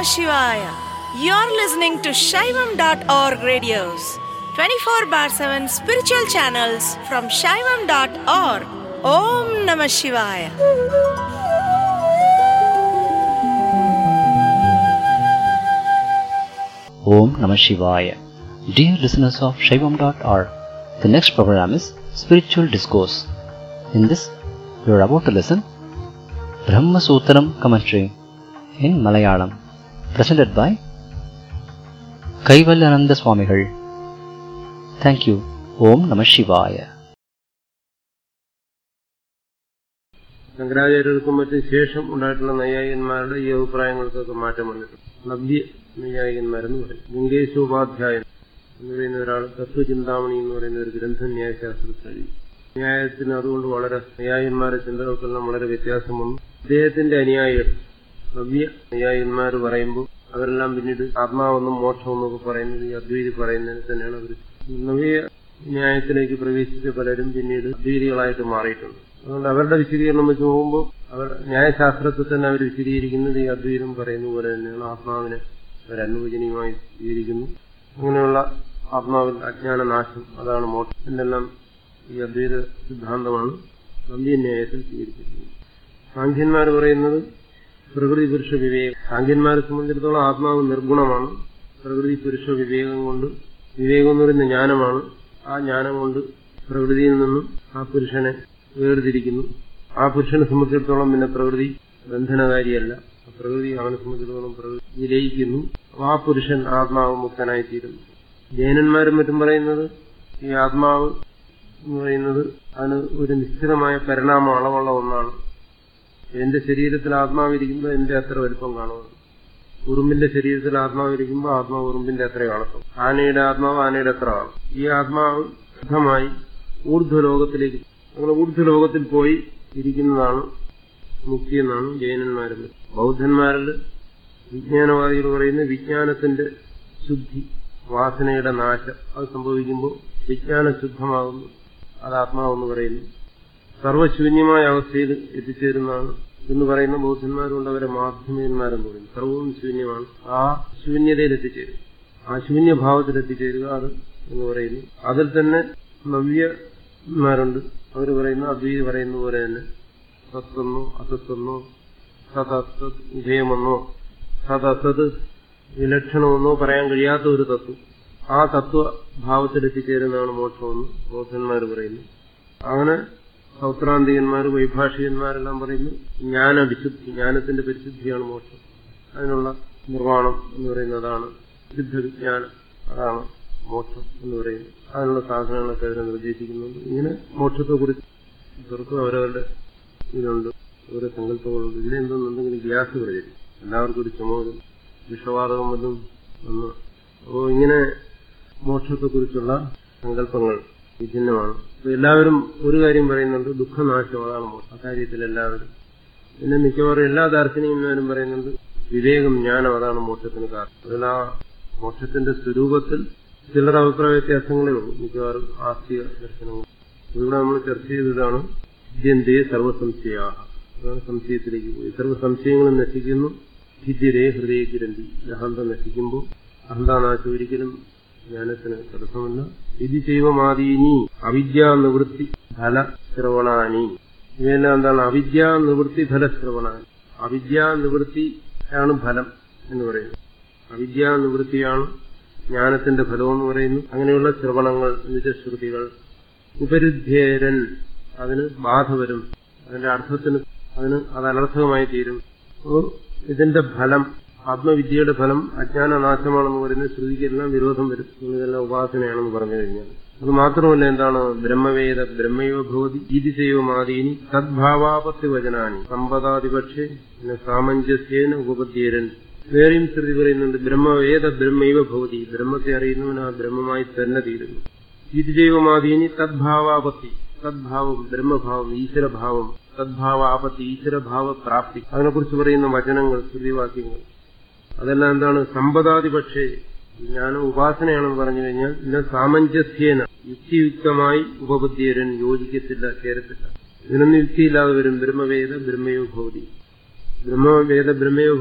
Namah Shivaya. You're listening to Shaivam.org radios, 24 bar 7 spiritual channels from Shaivam.org. Om Namah Shivaya. Om Namah Shivaya. Dear listeners of Shaivam.org, the next program is Spiritual Discourse. In this, you are about to listen Brahma Sutram commentary in Malayalam, presented by Kaivalyananda Swamigal. Thank you. Om Namah Shivaya. ശങ്കരാചാര്യർക്കും മറ്റും ശേഷം ഉണ്ടായിട്ടുള്ള നൈയായികന്മാരുടെ ഈ അഭിപ്രായങ്ങൾക്കൊക്കെ മാറ്റം വന്നിട്ടുണ്ട് നവ്യ നൈയായികന്മാരെന്ന് പറയും ലിംഗേശോപാധ്യായൻ എന്ന് പറയുന്ന ഒരാൾ തത്വചിന്താമണി എന്ന് പറയുന്ന ഒരു ഗ്രന്ഥം ന്യായശാസ്ത്രത്തിൽ എഴുതി ന്യായത്തിന് അതുകൊണ്ട് വളരെ നൈയായന്മാരുടെ ചിന്തകൾക്കെല്ലാം വളരെ വ്യത്യാസം വന്നു അദ്ദേഹത്തിന്റെ അനുയായികൾ നവ്യ നൈയായന്മാർ പറയുമ്പോൾ അവരെല്ലാം പിന്നീട് ആത്മാവെന്നും മോക്ഷമെന്നും ഒക്കെ പറയുന്നത് ഈ അദ്വൈതി പറയുന്നതിന് തന്നെയാണ് അവർ നവ്യ ന്യായത്തിലേക്ക് പ്രവേശിച്ച പലരും പിന്നീട് അദ്വൈതികളായിട്ട് മാറിയിട്ടുണ്ട് അതുകൊണ്ട് അവരുടെ വിശദീകരണം വെച്ച് നോക്കുമ്പോൾ അവർ ന്യായശാസ്ത്രത്തിൽ തന്നെ അവർ വിശദീകരിക്കുന്നത് ഈ അദ്വൈതം പറയുന്ന പോലെ തന്നെയാണ് ആത്മാവിനെ അവർ അനുവചനീയമായി സ്വീകരിക്കുന്നു അങ്ങനെയുള്ള ആത്മാവിന്റെ അജ്ഞാനനാശം അതാണ് മോക്ഷം എന്നെല്ലാം ഈ അദ്വൈത സിദ്ധാന്തമാണ് നന്ദ്യന്യായത്തിൽ സ്വീകരിച്ചിരിക്കുന്നത് സാഖ്യന്മാർ പറയുന്നത് പ്രകൃതി പുരുഷ വിവേകം സാഖ്യന്മാരെ സംബന്ധിച്ചിടത്തോളം ആത്മാവ് നിർഗുണമാണ് പ്രകൃതി പുരുഷ വിവേകം കൊണ്ട് വിവേകം എന്ന് പറയുന്ന ജ്ഞാനമാണ് ആ ജ്ഞാനം കൊണ്ട് പ്രകൃതിയിൽ നിന്നും ആ പുരുഷനെ വേർതിരിക്കുന്നു ആ പുരുഷനെ സംബന്ധിച്ചിടത്തോളം പിന്നെ പ്രകൃതി ബന്ധനകാരിയല്ല പ്രകൃതി അവനെ സംബന്ധിച്ചിടത്തോളം പ്രകൃതി വിലയിക്കുന്നു ആ പുരുഷൻ ആത്മാവ് മുക്തനായി തീരുന്നു ജൈനന്മാരും മറ്റും പറയുന്നത് ഈ ആത്മാവ് എന്ന് പറയുന്നത് അതിന് ഒരു നിശ്ചിതമായ പരിണാമം അളവുള്ള ഒന്നാണ് എന്റെ ശരീരത്തിൽ ആത്മാവിരിക്കുമ്പോൾ എന്റെ അത്ര വലുപ്പം കാണുന്നു ഉറുമ്പിന്റെ ശരീരത്തിൽ ആത്മാവിരിക്കുമ്പോൾ ആത്മാവ് ഉറുമ്പിന്റെ അത്ര കാണത്തും ആനയുടെ ആത്മാവ് ആനയുടെ അത്ര കാണും ഈ ആത്മാവ് ശുദ്ധമായി ഊർധ്വലോകത്തിലേക്ക് അങ്ങനെ ഊർധ്വലോകത്തിൽ പോയി ഇരിക്കുന്നതാണ് മുക്തി എന്നാണ് ജൈനന്മാരിൽ ബൗദ്ധന്മാരിൽ വിജ്ഞാനവാദികൾ പറയുന്ന വിജ്ഞാനത്തിന്റെ ശുദ്ധി വാസനയുടെ നാശം അത് സംഭവിക്കുമ്പോൾ വിജ്ഞാനം ശുദ്ധമാകുന്നു അത് ആത്മാവെന്ന് പറയുന്നു സർവശൂന്യമായ അവസ്ഥയിൽ എത്തിച്ചേരുന്നതാണ് എന്ന് പറയുന്ന ബൗദ്ധന്മാരുണ്ട് അവരെ മാധ്യമന്മാരെന്ന് പറയും സർവവും ശൂന്യമാണ് ആ ശൂന്യതയിൽ എത്തിച്ചേരും ആ ശൂന്യഭാവത്തിൽ എത്തിച്ചേരുക അത് എന്ന് പറയുന്നു അതിൽ തന്നെ നവ്യന്മാരുണ്ട് അവർ പറയുന്ന അദ്വൈതി പറയുന്ന പോലെ തന്നെ സത്തെന്നോ അസത്തെന്നോ സതസത് വിധേയമെന്നോ സതസത് വിലക്ഷണമെന്നോ പറയാൻ കഴിയാത്ത ഒരു തത്വം ആ തത്വഭാവത്തിൽ എത്തിച്ചേരുന്നതാണ് മോക്ഷമെന്ന് ബൗദ്ധന്മാർ പറയുന്നു അങ്ങനെ സൗത്രാന്തികന്മാർ വൈഭാഷികന്മാരെല്ലാം പറയുന്നു ജ്ഞാന വിശുദ്ധി ജ്ഞാനത്തിന്റെ പരിശുദ്ധിയാണ് മോക്ഷം അതിനുള്ള നിർവ്വാണം എന്ന് പറയുന്നതാണ് സിദ്ധ വിജ്ഞാനം അതാണ് മോക്ഷം എന്ന് പറയുന്നത് അതിനുള്ള സാധനങ്ങളൊക്കെ അവരെ നിർദ്ദേശിക്കുന്നുണ്ട് ഇങ്ങനെ മോക്ഷത്തെക്കുറിച്ച് ഇവർക്ക് അവരവരുടെ ഇതുണ്ട് ഓരോ സങ്കല്പങ്ങളുണ്ട് ഇതിലെന്തോന്നുണ്ടെങ്കിലും ഗ്യാസ് പ്രചരിക്കും എല്ലാവർക്കും ഒരു ചുമതലും വിഷവാതകം വല്ലതും വന്ന് അപ്പോൾ ഇങ്ങനെ മോക്ഷത്തെക്കുറിച്ചുള്ള സങ്കല്പങ്ങൾ വിഭിന്നമാണ് എല്ലാവരും ഒരു കാര്യം പറയുന്നുണ്ട് ദുഃഖനാശം അതാണ് മോക്ഷം അക്കാര്യത്തിൽ എല്ലാവരും പിന്നെ മിക്കവാറും എല്ലാ ദാർശനികന്മാരും പറയുന്നുണ്ട് വിവേകം ജ്ഞാനം അതാണ് മോക്ഷത്തിന് കാരണം അതിൽ ആ മോക്ഷത്തിന്റെ സ്വരൂപത്തിൽ ചിലർ അഭിപ്രായ വ്യത്യാസങ്ങളേ ഉള്ളൂ മിക്കവാറും ആസ്തിക ദർശനങ്ങൾ ഇവിടെ നമ്മൾ ചർച്ച ചെയ്തതാണ് വിദ്യന്തേ സർവസംശയാഹ അതാണ് സംശയത്തിലേക്ക് പോയി സർവ്വ സംശയങ്ങളും നശിക്കുന്നു ഭിദ്യരേ ഹൃദയ ഗ്രന്ഥി അഹന്ത നശിക്കുമ്പോൾ അഹന്താനാശം ഒരിക്കലും ജ്ഞാനത്തിന് തടസ്സമല്ല ഇത് ചെയ്വമാദീനി അവിദ്യാ നിവൃത്തി ഫല ശ്രവണാനി ഇവയെല്ലാം എന്താണ് അവിദ്യാ നിവൃത്തി ഫല ശ്രവണാനി അവിദ്യാ നിവൃത്തിയാണ് ഫലം എന്ന് പറയുന്നത് അവിദ്യാ നിവൃത്തിയാണ് ജ്ഞാനത്തിന്റെ ഫലം എന്ന് പറയുന്നു അങ്ങനെയുള്ള ശ്രവണങ്ങൾ നിജശ്രുതികൾ ഉപരുദ്ധേരൻ അതിന് ബാധ വരും അതിന്റെ അർത്ഥത്തിന് അതിന് അത് അനർത്ഥകമായി തീരും അപ്പോൾ ഇതിന്റെ ഫലം ആത്മവിദ്യയുടെ ഫലം അജ്ഞാനനാശമാണെന്ന് പറയുന്ന ശ്രുതിക്കെല്ലാം വിരോധം വരും ഇതെല്ലാം ഉപാസനയാണെന്ന് പറഞ്ഞു കഴിഞ്ഞാൽ അത് മാത്രമല്ല എന്താണ് ബ്രഹ്മവേദ ബ്രഹ്മയോ ഭവതി ഇത് ചെയ്യുമാദീനി തദ്ഭാവാപത്തി വചനാനി സമ്പദാതിപക്ഷേ പിന്നെ സാമഞ്ജസ്യേന ഉപപദ്യേരൻ വേറെയും ശ്രുതി പറയുന്നുണ്ട് ബ്രഹ്മവേദ ബ്രഹ്മൈവ ഭവതി ബ്രഹ്മത്തെ അറിയുന്നവൻ ആ ബ്രഹ്മമായി തന്നെ തീരുന്നു ഇത് ജൈവമാദീനി തദ്ഭാവാപത്തി തദ്ഭാവം ബ്രഹ്മഭാവം ഈശ്വരഭാവം തദ്ഭാവാപത്തി ഈശ്വരഭാവ പ്രാപ്തി അതിനെക്കുറിച്ച് പറയുന്ന വചനങ്ങൾ ശ്രുതിവാക്യങ്ങൾ അതെല്ലാം എന്താണ് സമ്പദാതിപക്ഷേ ജ്ഞാനം ഉപാസനയാണെന്ന് പറഞ്ഞു കഴിഞ്ഞാൽ ഇന്ന സാമഞ്ജസ്യേന യുക്തിയുക്തമായി ഉപബുദ്ധിയരൻ യോജിക്കത്തില്ല ചേരത്തില്ല ഇതിനൊന്നും യുക്തിയില്ലാതെ വരും ബ്രഹ്മവേദ ബ്രഹ്മയോ ഭവതി ബ്രഹ്മവേദ ബ്രഹ്മയോ